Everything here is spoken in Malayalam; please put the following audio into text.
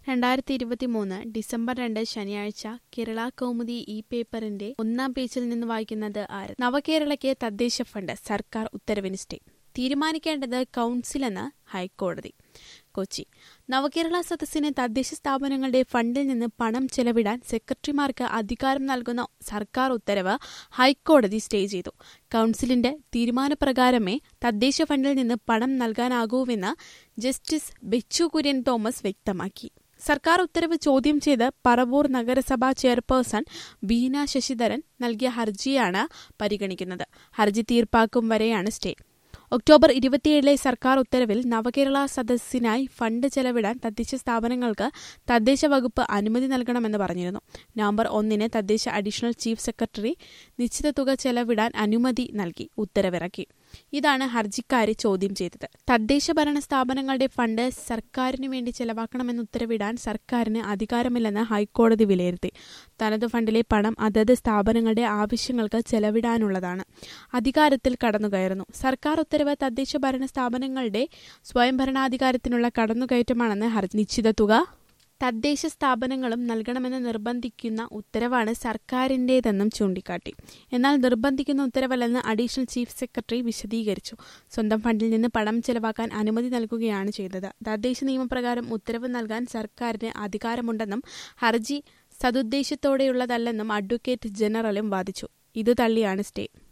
രണ്ടായിരത്തി ഇരുപത്തിമൂന്ന് ഡിസംബർ രണ്ട് ശനിയാഴ്ച കേരള കൗമുദി ഇ പേപ്പറിന്റെ ഒന്നാം പേജിൽ നിന്ന് വായിക്കുന്നത് ആര് നവകേരളയ്ക്ക് തദ്ദേശ ഫണ്ട് സർക്കാർ ഉത്തരവിന് സ്റ്റേ തീരുമാനിക്കേണ്ടത് കൌൺസിലെന്ന് ഹൈക്കോടതി കൊച്ചി നവകേരള സദസ്സിന് തദ്ദേശ സ്ഥാപനങ്ങളുടെ ഫണ്ടിൽ നിന്ന് പണം ചെലവിടാൻ സെക്രട്ടറിമാർക്ക് അധികാരം നൽകുന്ന സർക്കാർ ഉത്തരവ് ഹൈക്കോടതി സ്റ്റേ ചെയ്തു കൌൺസിലിന്റെ തീരുമാനപ്രകാരമേ തദ്ദേശ ഫണ്ടിൽ നിന്ന് പണം നൽകാനാകൂവെന്ന് ജസ്റ്റിസ് ബെച്ചു കുര്യൻ തോമസ് വ്യക്തമാക്കി സർക്കാർ ഉത്തരവ് ചോദ്യം ചെയ്ത് പറവൂർ നഗരസഭാ ചെയർപേഴ്സൺ ബീന ശശിധരൻ നൽകിയ ഹർജിയാണ് പരിഗണിക്കുന്നത് ഹർജി തീർപ്പാക്കും വരെയാണ് സ്റ്റേ ഒക്ടോബർ ഇരുപത്തിയേഴിലെ സർക്കാർ ഉത്തരവിൽ നവകേരള സദസ്സിനായി ഫണ്ട് ചെലവിടാൻ തദ്ദേശ സ്ഥാപനങ്ങൾക്ക് തദ്ദേശ വകുപ്പ് അനുമതി നൽകണമെന്ന് പറഞ്ഞിരുന്നു നവംബർ ഒന്നിന് തദ്ദേശ അഡീഷണൽ ചീഫ് സെക്രട്ടറി നിശ്ചിത തുക ചെലവിടാൻ അനുമതി നൽകി ഉത്തരവിറക്കി ഇതാണ് ഹർജിക്കാരെ ചോദ്യം ചെയ്തത് തദ്ദേശ ഭരണ സ്ഥാപനങ്ങളുടെ ഫണ്ട് സർക്കാരിനു വേണ്ടി ചെലവാക്കണമെന്ന് ഉത്തരവിടാൻ സർക്കാരിന് അധികാരമില്ലെന്ന് ഹൈക്കോടതി വിലയിരുത്തി തനത് ഫണ്ടിലെ പണം അതത് സ്ഥാപനങ്ങളുടെ ആവശ്യങ്ങൾക്ക് ചെലവിടാനുള്ളതാണ് അധികാരത്തിൽ കടന്നുകയറുന്നു സർക്കാർ ഉത്തരവ് തദ്ദേശ ഭരണ സ്ഥാപനങ്ങളുടെ സ്വയംഭരണാധികാരത്തിനുള്ള കടന്നുകയറ്റമാണെന്ന് ഹർജി നിശ്ചിത തുക തദ്ദേശ സ്ഥാപനങ്ങളും നൽകണമെന്ന് നിർബന്ധിക്കുന്ന ഉത്തരവാണ് സർക്കാരിന്റേതെന്നും ചൂണ്ടിക്കാട്ടി എന്നാൽ നിർബന്ധിക്കുന്ന ഉത്തരവല്ലെന്ന് അഡീഷണൽ ചീഫ് സെക്രട്ടറി വിശദീകരിച്ചു സ്വന്തം ഫണ്ടിൽ നിന്ന് പണം ചെലവാക്കാൻ അനുമതി നൽകുകയാണ് ചെയ്തത് തദ്ദേശ നിയമപ്രകാരം ഉത്തരവ് നൽകാൻ സർക്കാരിന് അധികാരമുണ്ടെന്നും ഹർജി സതുദ്ദേശത്തോടെയുള്ളതല്ലെന്നും അഡ്വക്കേറ്റ് ജനറലും വാദിച്ചു ഇത് തള്ളിയാണ് സ്റ്റേ